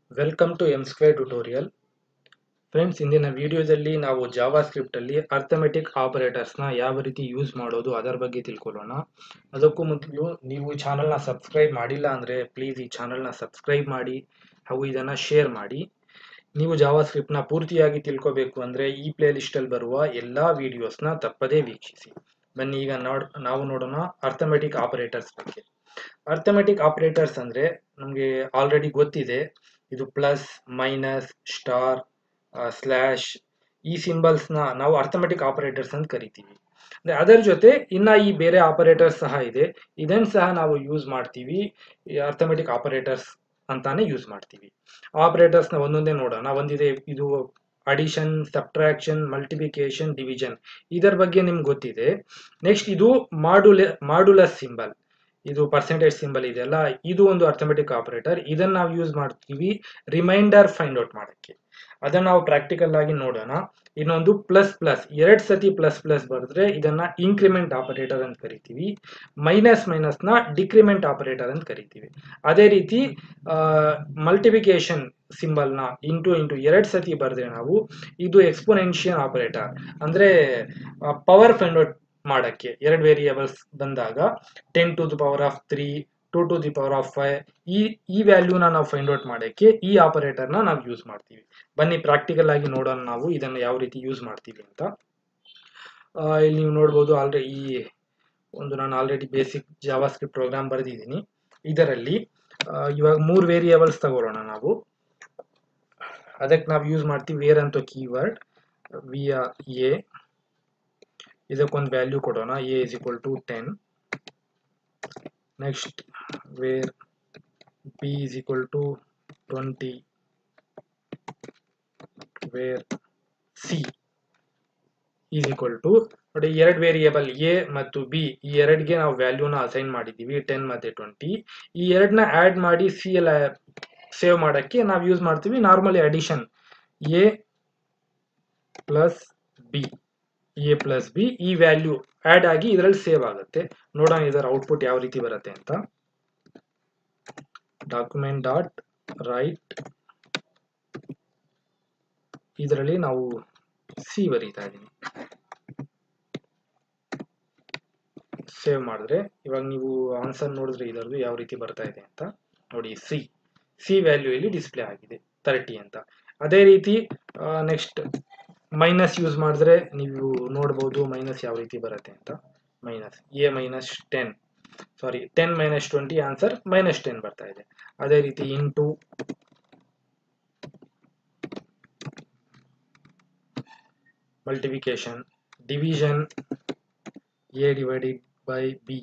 welcome to M square tutorial friends ಇಂದಿನ ವಿಡಿಯೋದಲ್ಲಿ ನಾವು ಜಾವಾ ಸ್ಕ್ರಿಪ್ಟಲ್ಲಿ ಅರ್ಥಮೆಟಿಕ್ ಆಪರೇಟರ್ಸ್ನ ಯಾವ ರೀತಿ ಯೂಸ್ ಮಾಡೋದು ಅದರ ಬಗ್ಗೆ ತಿಳ್ಕೊಳ್ಳೋಣ ಅದಕ್ಕೂ ಮೊದಲು ನೀವು ಈ ಚಾನಲ್ನ ಸಬ್ಸ್ಕ್ರೈಬ್ ಮಾಡಿಲ್ಲ ಅಂದರೆ ಪ್ಲೀಸ್ ಈ ಚಾನಲ್ನ ಸಬ್ಸ್ಕ್ರೈಬ್ ಮಾಡಿ ಹಾಗೂ ಇದನ್ನು ಶೇರ್ ಮಾಡಿ ನೀವು ಜಾವಾ ಸ್ಕ್ರಿಪ್ಟ್ನ ಪೂರ್ತಿಯಾಗಿ ತಿಳ್ಕೋಬೇಕು ಅಂದರೆ ಈ ಪ್ಲೇ ಲಿಸ್ಟಲ್ಲಿ ಬರುವ ಎಲ್ಲ ವಿಡಿಯೋಸ್ನ ತಪ್ಪದೇ ವೀಕ್ಷಿಸಿ ಬನ್ನಿ ಈಗ ನೋಡ್ ನಾವು ನೋಡೋಣ ಅರ್ಥಮೆಟಿಕ್ ಆಪರೇಟರ್ಸ್ ಬಗ್ಗೆ ಅರ್ಥಮೆಟಿಕ್ ಆಪರೇಟರ್ಸ್ ಅಂದರೆ ನಮಗೆ ಆಲ್ರೆಡಿ ಗೊತ್ತಿದೆ ಇದು ಪ್ಲಸ್ ಮೈನಸ್ ಸ್ಟಾರ್ ಸ್ಲ್ಯಾಶ್ ಈ ಸಿಂಬಲ್ಸ್ನ ನಾವು ಅರ್ಥಮೆಟಿಕ್ ಆಪರೇಟರ್ಸ್ ಅಂತ ಕರಿತೀವಿ ಅಂದರೆ ಅದರ ಜೊತೆ ಇನ್ನ ಈ ಬೇರೆ ಆಪರೇಟರ್ಸ್ ಸಹ ಇದೆ ಇದನ್ನು ಸಹ ನಾವು ಯೂಸ್ ಮಾಡ್ತೀವಿ ಈ ಅರ್ಥಮೆಟಿಕ್ ಆಪರೇಟರ್ಸ್ ಅಂತಾನೆ ಯೂಸ್ ಮಾಡ್ತೀವಿ ಆಪರೇಟರ್ಸ್ನ ಒಂದೊಂದೇ ನೋಡೋಣ ಒಂದಿದೆ ಇದು ಅಡಿಷನ್ ಸಬ್ಟ್ರಾಕ್ಷನ್ ಮಲ್ಟಿಪ್ಲಿಕೇಶನ್ ಡಿವಿಷನ್ ಇದರ ಬಗ್ಗೆ ನಿಮ್ಗೆ ಗೊತ್ತಿದೆ ನೆಕ್ಸ್ಟ್ ಇದು ಮಾಡ್ಯುಲೆ ಮಾಡ್ಯುಲಸ್ ಸಿಂಬಲ್ ಇದು ಪರ್ಸೆಂಟೇಜ್ ಸಿಂಬಲ್ ಇದೆಯಲ್ಲ ಇದು ಒಂದು ಅರ್ಥಮೆಟಿಕ್ ಆಪರೇಟರ್ ಇದನ್ನ ನಾವು ಯೂಸ್ ಮಾಡ್ತೀವಿ ರಿಮೈಂಡರ್ ಫೈಂಡ್ ಔಟ್ ಮಾಡೋಕ್ಕೆ ಅದನ್ನ ನಾವು ಪ್ರಾಕ್ಟಿಕಲ್ ಆಗಿ ನೋಡೋಣ ಇನ್ನೊಂದು ಪ್ಲಸ್ ಪ್ಲಸ್ ಎರಡ್ ಸತಿ ಪ್ಲಸ್ ಪ್ಲಸ್ ಬರೆದ್ರೆ ಇದನ್ನ ಇನ್ಕ್ರಿಮೆಂಟ್ ಆಪರೇಟರ್ ಅಂತ ಕರಿತೀವಿ ಮೈನಸ್ ಮೈನಸ್ ನ ಡಿಕ್ರಿಮೆಂಟ್ ಆಪರೇಟರ್ ಅಂತ ಕರಿತೀವಿ ಅದೇ ರೀತಿ ಮಲ್ಟಿಫಿಕೇಶನ್ ಸಿಂಬಲ್ನ ಇಂಟು ಇಂಟು ಎರಡ್ ಸತಿ ಬರೆದ್ರೆ ನಾವು ಇದು ಎಕ್ಸ್ಪೋನೆನ್ಷಿಯಲ್ ಆಪರೇಟರ್ ಅಂದ್ರೆ ಪವರ್ ಫೈಂಡ್ ಔಟ್ ಮಾಡಕ್ಕೆ ಎರಡು ವೇರಿಯೇಬಲ್ಸ್ ಬಂದಾಗ ten to the power of three two to the power of five ಈ ಈ ವ್ಯಾಲ್ಯೂನ ನಾವು ಫೈಂಡ್ ಔಟ್ ಮಾಡೋಕ್ಕೆ ಈ ಆಪರೇಟರ್ನ ನಾವು ಯೂಸ್ ಮಾಡ್ತೀವಿ ಬನ್ನಿ ಪ್ರಾಕ್ಟಿಕಲ್ ಆಗಿ ನೋಡೋಣ ನಾವು ಇದನ್ನು ಯಾವ ರೀತಿ ಯೂಸ್ ಮಾಡ್ತೀವಿ ಅಂತ ಇಲ್ಲಿ ನೀವು ನೋಡ್ಬೋದು ಆಲ್ರೆಡಿ ಈ ಒಂದು ನಾನು already basic JavaScript program ಬರೆದಿದ್ದೀನಿ ಇದರಲ್ಲಿ ಇವಾಗ ಮೂರು ವೇರಿಯೇಬಲ್ಸ್ ತಗೊಳ್ಳೋಣ ನಾವು ಅದಕ್ಕೆ ನಾವು ಯೂಸ್ ಮಾಡ್ತೀವಿ ವೇರ್ ಅಂತ ಕೀವರ್ಡ್ ವಿ ಎ ಇದಕ್ಕೊಂದು ವ್ಯಾಲ್ಯೂ ಕೊಡೋಣ A is equal to ten next var B is equal to twenty var C is equal to ನೋಡಿ ಎರಡು ವೇರಿಯೇಬಲ್ ಎ ಮತ್ತು ಬಿ ಈ ಎರಡ್ಗೆ ನಾವು ವ್ಯಾಲ್ಯೂನ ಅಸೈನ್ ಮಾಡಿದ್ದೀವಿ ಟೆನ್ ಮತ್ತೆ ಟ್ವೆಂಟಿ ಈ ಎರಡನ್ನ ಆ್ಯಡ್ ಮಾಡಿ ಸಿ ಎಲ್ಲ ಸೇವ್ ಮಾಡೋಕ್ಕೆ ನಾವು ಯೂಸ್ ಮಾಡ್ತೀವಿ normally addition A plus B A plus B ಈ ವ್ಯಾಲ್ಯೂ ಆ್ಯಡ್ ಆಗಿ ಇದರಲ್ಲಿ ಸೇವ್ ಆಗುತ್ತೆ ನೋಡೋಣ ಇದರ ಔಟ್ಪುಟ್ ಯಾವ ರೀತಿ ಬರುತ್ತೆ ಅಂತ ಡಾಕ್ಯುಮೆಂಟ್ ಡಾಟ್ ರೈಟ್ ಇದರಲ್ಲಿ ನಾವು ಸಿ ಬರೀತಾ ಇದ್ದೀನಿ ಸೇವ್ ಮಾಡಿದ್ರೆ ಇವಾಗ ನೀವು ಆನ್ಸರ್ ನೋಡಿದ್ರೆ ಇದರದ್ದು ಯಾವ ರೀತಿ ಬರ್ತಾ ಇದೆ ಅಂತ ನೋಡಿ ಸಿ ಸಿ ವ್ಯಾಲ್ಯೂ ಇಲ್ಲಿ ಡಿಸ್ಪ್ಲೇ ಆಗಿದೆ ತರ್ಟಿ ಅಂತ ಅದೇ ರೀತಿ ನೆಕ್ಸ್ಟ್ ಮೈನಸ್ ಯೂಸ್ ಮಾಡಿದ್ರೆ ನೀವು ನೋಡ್ಬೋದು ಮೈನಸ್ ಯಾವ ರೀತಿ ಬರುತ್ತೆ ಅಂತ minus A minus ten sorry ten minus twenty answer minus ten ಬರ್ತಾ ಇದೆ ಅದೇ ರೀತಿ into multiplication division A divided by B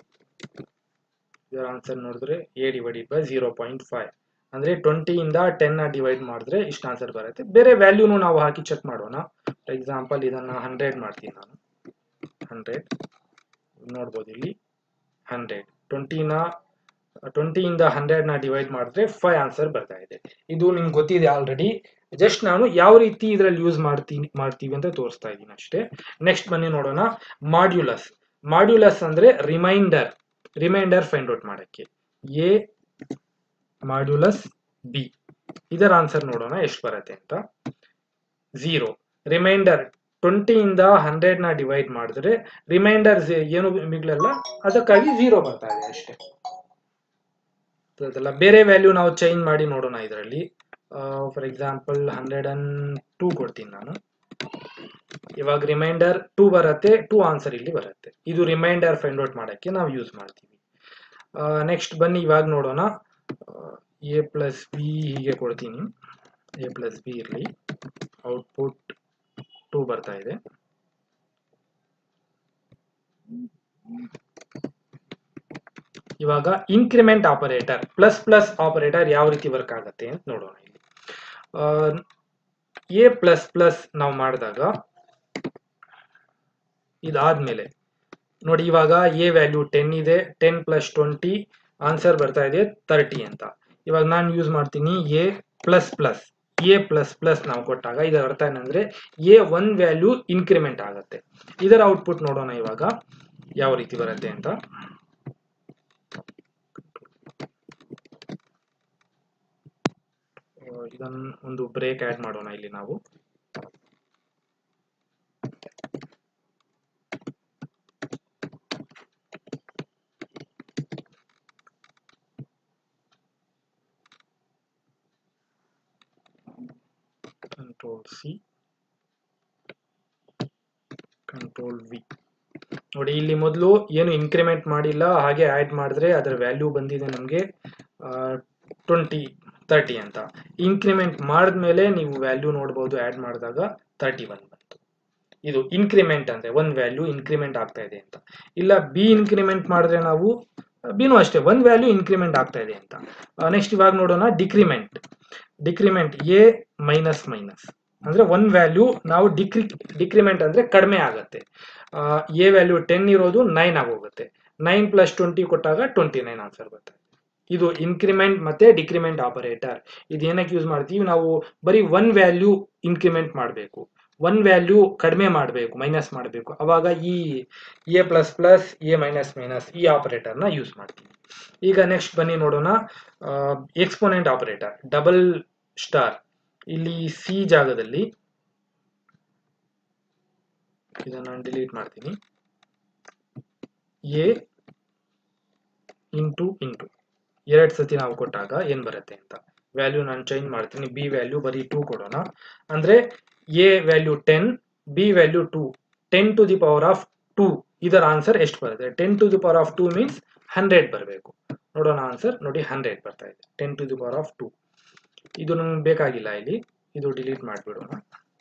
ಇದರ ಆನ್ಸರ್ ನೋಡಿದ್ರೆ A divided by zero point five ಅಂದರೆ ಟ್ವೆಂಟಿಯಿಂದ ಟೆನ್ನ ಡಿವೈಡ್ ಮಾಡಿದ್ರೆ ಇಷ್ಟು ಆನ್ಸರ್ ಬರುತ್ತೆ ಬೇರೆ ವ್ಯಾಲ್ಯೂನು ನಾವು ಹಾಕಿ ಚೆಕ್ ಮಾಡೋಣ ಫಾರ್ ಎಕ್ಸಾಂಪಲ್ ಇದನ್ನು ಹಂಡ್ರೆಡ್ ಮಾಡ್ತೀನಿ ನಾನು ಹಂಡ್ರೆಡ್ ನೋಡ್ಬೋದು ಇಲ್ಲಿ ಹಂಡ್ರೆಡ್ ಟ್ವೆಂಟಿನ ಟ್ವೆಂಟಿಯಿಂದ ಹಂಡ್ರೆಡ್ನ ಡಿವೈಡ್ ಮಾಡಿದ್ರೆ ಫೈವ್ ಆನ್ಸರ್ ಬರ್ತಾ ಇದೆ ಇದು ನಿಮ್ಗೆ ಗೊತ್ತಿದೆ ಆಲ್ರೆಡಿ ಜಸ್ಟ್ ನಾನು ಯಾವ ರೀತಿ ಇದರಲ್ಲಿ ಯೂಸ್ ಮಾಡ್ತೀನಿ ಮಾಡ್ತೀವಿ ಅಂತ ತೋರಿಸ್ತಾ ಇದ್ದೀನಿ ಅಷ್ಟೇ ನೆಕ್ಸ್ಟ್ ಬನ್ನಿ ನೋಡೋಣ ಮಾಡ್ಯುಲಸ್ ಮಾಡ್ಯುಲಸ್ ಅಂದ್ರೆ ರಿಮೈಂಡರ್ ರಿಮೈಂಡರ್ ಫೈಂಡ್ ಔಟ್ ಮಾಡೋಕ್ಕೆ ಎ ಮಾಡ್ಯುಲಸ್ ಬಿ ಇದರ ಆನ್ಸರ್ ನೋಡೋಣ ಎಷ್ಟು ಬರುತ್ತೆ ಅಂತ ಝೀರೋ ರಿಮೈಂಡರ್ ಟ್ವೆಂಟಿಯಿಂದ ಹಂಡ್ರೆಡ್ನ ಡಿವೈಡ್ ಮಾಡಿದ್ರೆ ರಿಮೈಂಡರ್ ಏನು ಮಿಗ್ಲಲ್ಲ ಅದಕ್ಕಾಗಿ ಝೀರೋ ಬರ್ತಾ ಇದೆ ಅಷ್ಟೇ ಅದಲ್ಲ ಬೇರೆ ವ್ಯಾಲ್ಯೂ ನಾವು ಚೇಂಜ್ ಮಾಡಿ ನೋಡೋಣ ಇದರಲ್ಲಿ for example hundred and two ಕೊಡ್ತೀನಿ ನಾನು ಇವಾಗ ರಿಮೈಂಡರ್ ಟೂ ಬರುತ್ತೆ ಟೂ ಆನ್ಸರ್ ಇಲ್ಲಿ ಬರುತ್ತೆ ಇದು ರಿಮೈಂಡರ್ ಫೈಂಡ್ ಔಟ್ ಮಾಡೋಕ್ಕೆ ನಾವು ಯೂಸ್ ಮಾಡ್ತೀವಿ ನೆಕ್ಸ್ಟ್ ಬನ್ನಿ ಇವಾಗ ನೋಡೋಣ ಎ ಪ್ಲಸ್ ಬಿ ಹೀಗೆ ಕೊಡ್ತೀನಿ ಎ ಪ್ಲಸ್ ಬಿ ಇರಲಿ ಔಟ್ಪುಟ್ ಟೂ ಬರ್ತಾ ಇದೆ ಇವಾಗ increment operator plus plus operator ಯಾವ ರೀತಿ ವರ್ಕ್ ಆಗುತ್ತೆ ಅಂತ ನೋಡೋಣ ಇಲ್ಲಿ ಎ ಪ್ಲಸ್ ಪ್ಲಸ್ ನಾವು ಮಾಡಿದಾಗ ಇದಾದ್ಮೇಲೆ ನೋಡಿ ಇವಾಗ ಎ ವ್ಯಾಲ್ಯೂ ಟೆನ್ ಇದೆ ಟೆನ್ ಪ್ಲಸ್ ಟ್ವೆಂಟಿ ಆನ್ಸರ್ ಬರ್ತಾ ಇದೆ ತರ್ಟಿ ಅಂತ ಇವಾಗ ನಾನು ಯೂಸ್ ಮಾಡ್ತೀನಿ A plus plus A plus plus ನಾವು ಕೊಟ್ಟಾಗ ಇದರ ಅರ್ಥ ಏನಂದ್ರೆ ಎ ಒನ್ ವ್ಯಾಲ್ಯೂ ಇನ್ಕ್ರಿಮೆಂಟ್ ಆಗುತ್ತೆ ಇದರ ಔಟ್ಪುಟ್ ನೋಡೋಣ ಇವಾಗ ಯಾವ ರೀತಿ ಬರುತ್ತೆ ಅಂತ ಇದನ್ನು ಒಂದು ಬ್ರೇಕ್ ಆ್ಯಡ್ ಮಾಡೋಣ ಇಲ್ಲಿ ನಾವು ಕಂಟ್ರೋಲ್ ಸಿ ಕಂಟ್ರೋಲ್ ವಿ ನೋಡಿ ಇಲ್ಲಿ ಮೊದಲು ಏನು ಇನ್ಕ್ರಿಮೆಂಟ್ ಮಾಡಿಲ್ಲ ಹಾಗೆ ಆ್ಯಡ್ ಮಾಡಿದ್ರೆ ಅದರ ವ್ಯಾಲ್ಯೂ ಬಂದಿದೆ ನಮಗೆ ಟ್ವೆಂಟಿ ತರ್ಟಿ ಅಂತ ಇನ್ಕ್ರಿಮೆಂಟ್ ಮಾಡಿದ್ಮೇಲೆ ನೀವು ವ್ಯಾಲ್ಯೂ ನೋಡ್ಬೋದು ಆ್ಯಡ್ ಮಾಡಿದಾಗ ತರ್ಟಿ ಒನ್ ಬಂತು ಇದು ಇನ್ಕ್ರಿಮೆಂಟ್ ಅಂದರೆ ಒಂದು ವ್ಯಾಲ್ಯೂ ಇನ್ಕ್ರಿಮೆಂಟ್ ಆಗ್ತಾ ಇದೆ ಅಂತ ಇಲ್ಲ ಬಿ ಇನ್ಕ್ರಿಮೆಂಟ್ ಮಾಡಿದ್ರೆ ನಾವು ಬಿನೂ ಅಷ್ಟೇ ಒಂದು ವ್ಯಾಲ್ಯೂ ಇನ್ಕ್ರಿಮೆಂಟ್ ಆಗ್ತಾ ಇದೆ ಅಂತ ನೆಕ್ಸ್ಟ್ ಇವಾಗ ನೋಡೋಣ decrement decrement A minus minus ಅಂದ್ರೆ ಒನ್ ವ್ಯಾಲ್ಯೂ ನಾವು ಡಿಕ್ರಿ ಡಿಕ್ರಿಮೆಂಟ್ ಅಂದ್ರೆ ಕಡಿಮೆ ಆಗುತ್ತೆ ಎ ವ್ಯಾಲ್ಯೂ ಟೆನ್ ಇರೋದು ನೈನ್ ಆಗೋಗುತ್ತೆ ನೈನ್ ಪ್ಲಸ್ ಟ್ವೆಂಟಿ ಕೊಟ್ಟಾಗ ಟ್ವೆಂಟಿ ನೈನ್ ಆನ್ಸರ್ ಬರುತ್ತೆ ಇದು ಇನ್ಕ್ರಿಮೆಂಟ್ ಮತ್ತೆ ಡಿಕ್ರಿಮೆಂಟ್ ಆಪರೇಟರ್ ಇದು ಏನಕ್ಕೆ ಯೂಸ್ ಮಾಡ್ತೀವಿ ನಾವು ಬರೀ ಒನ್ ವ್ಯಾಲ್ಯೂ ಇನ್ಕ್ರಿಮೆಂಟ್ ಮಾಡಬೇಕು ಒನ್ ವ್ಯಾಲ್ಯೂ ಕಡಿಮೆ ಮಾಡಬೇಕು ಮೈನಸ್ ಮಾಡಬೇಕು ಅವಾಗ ಈ A plus plus A minus minus ಈ ಆಪರೇಟರ್ನ ಯೂಸ್ ಮಾಡ್ತೀವಿ ಈಗ ನೆಕ್ಸ್ಟ್ ಬನ್ನಿ ನೋಡೋಣ ಎಕ್ಸ್ಪೋನೆಂಟ್ ಆಪರೇಟರ್ ಡಬಲ್ ಸ್ಟಾರ್ ಇಲ್ಲಿ ಸಿ ಜಾಗದಲ್ಲಿ ಇದನ್ನ ನಾನು ಡಿಲೀಟ್ ಮಾಡ್ತೀನಿ ಎ ಇಂಟು ಇಂಟು ಎರಡು ಸತಿ ನಾವು ಕೊಟ್ಟಾಗ ಏನು ಬರುತ್ತೆ ಅಂತ ವ್ಯಾಲ್ಯೂ ನಾನು ಚೇಂಜ್ ಮಾಡ್ತೀನಿ ಬಿ ವ್ಯಾಲ್ಯೂ ಬರೀ ಟೂ ಕೊಡೋಣ ಅಂದರೆ A value ten B value two ten to the power of two ಇದರ ಆನ್ಸರ್ ಎಷ್ಟು ಬರುತ್ತೆ ten to the power of two means hundred ಬರಬೇಕು ನೋಡೋಣ ಆನ್ಸರ್ ನೋಡಿ ಹಂಡ್ರೆಡ್ ಬರ್ತಾ ಇದೆ ten to the power of two ಇದು ನಮ್ಗೆ ಬೇಕಾಗಿಲ್ಲ ಇಲ್ಲಿ ಇದು ಡಿಲೀಟ್ ಮಾಡಿಬಿಡೋಣ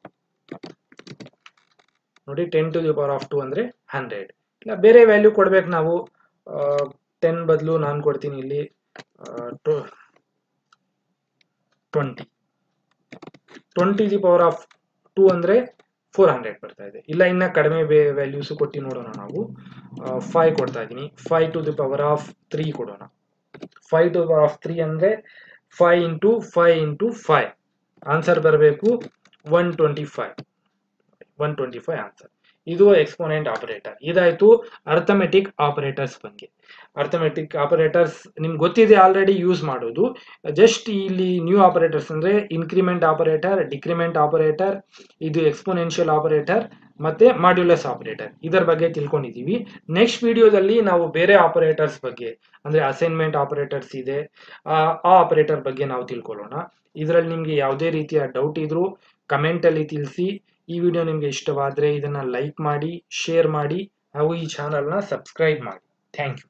ನೋಡಿ ten to the power of two ಅಂದರೆ ಹಂಡ್ರೆಡ್ ಇಲ್ಲ ಬೇರೆ ವ್ಯಾಲ್ಯೂ ಕೊಡ್ಬೇಕು ನಾವು ಟೆನ್ ಬದಲು ನಾನು ಕೊಡ್ತೀನಿ ಇಲ್ಲಿ twenty twenty the power of two ಅಂದರೆ ಫೋರ್ ಹಂಡ್ರೆಡ್ ಬರ್ತಾ ಇದೆ ಇಲ್ಲ ಇನ್ನ ಕಡಿಮೆ ಬೇ ವ್ಯಾಲ್ಯೂಸು ಕೊಟ್ಟು ನೋಡೋಣ ನಾವು ಫೈವ್ ಕೊಡ್ತಾ ಇದ್ದೀನಿ five to the power of three ಕೊಡೋಣ five to power of three ಅಂದರೆ five into five into five answer ಬರಬೇಕು one twenty five one twenty five answer ಇದು ಎಕ್ಸ್ಪೋನೆಂಟ್ ಆಪರೇಟರ್ ಇದಾಯ್ತು ಅರ್ಥಮೆಟಿಕ್ ಆಪರೇಟರ್ಸ್ ಬಗ್ಗೆ ಅರ್ಥಮೆಟಿಕ್ ಆಪರೇಟರ್ಸ್ ನಿಮ್ಗೆ ಗೊತ್ತಿದೆ ಆಲ್ರೆಡಿ ಯೂಸ್ ಮಾಡೋದು just ಇಲ್ಲಿ ನ್ಯೂ ಆಪರೇಟರ್ಸ್ ಅಂದ್ರೆ ಇನ್ಕ್ರಿಮೆಂಟ್ ಆಪರೇಟರ್ ಡಿಕ್ರಿಮೆಂಟ್ ಆಪರೇಟರ್ ಇದು ಎಕ್ಸ್ಪೋನೆನ್ಷಿಯಲ್ ಆಪರೇಟರ್ ಮತ್ತೆ ಮಾಡ್ಯುಲಸ್ ಆಪರೇಟರ್ ಇದರ ಬಗ್ಗೆ ತಿಳ್ಕೊಂಡಿದೀವಿ ನೆಕ್ಸ್ಟ್ ವಿಡಿಯೋದಲ್ಲಿ ನಾವು ಬೇರೆ ಆಪರೇಟರ್ಸ್ ಬಗ್ಗೆ ಅಂದ್ರೆ ಅಸೈನ್ಮೆಂಟ್ ಆಪರೇಟರ್ಸ್ ಇದೆ ಆ ಆಪರೇಟರ್ ಬಗ್ಗೆ ನಾವು ತಿಳ್ಕೊಳ್ಳೋಣ ಇದರಲ್ಲಿ ನಿಮಗೆ ಯಾವುದೇ ರೀತಿಯ ಡೌಟ್ ಇದ್ರೂ ಕಮೆಂಟ್ ಅಲ್ಲಿ ತಿಳಿಸಿ ಈ ವಿಡಿಯೋ ನಿಮಗೆ ಇಷ್ಟವಾದರೆ ಇದನ್ನ ಲೈಕ್ ಮಾಡಿ ಶೇರ್ ಮಾಡಿ ಹಾಗೂ ಈ ಚಾನಲ್ನ ಸಬ್ಸ್ಕ್ರೈಬ್ ಮಾಡಿ ಥ್ಯಾಂಕ್ ಯು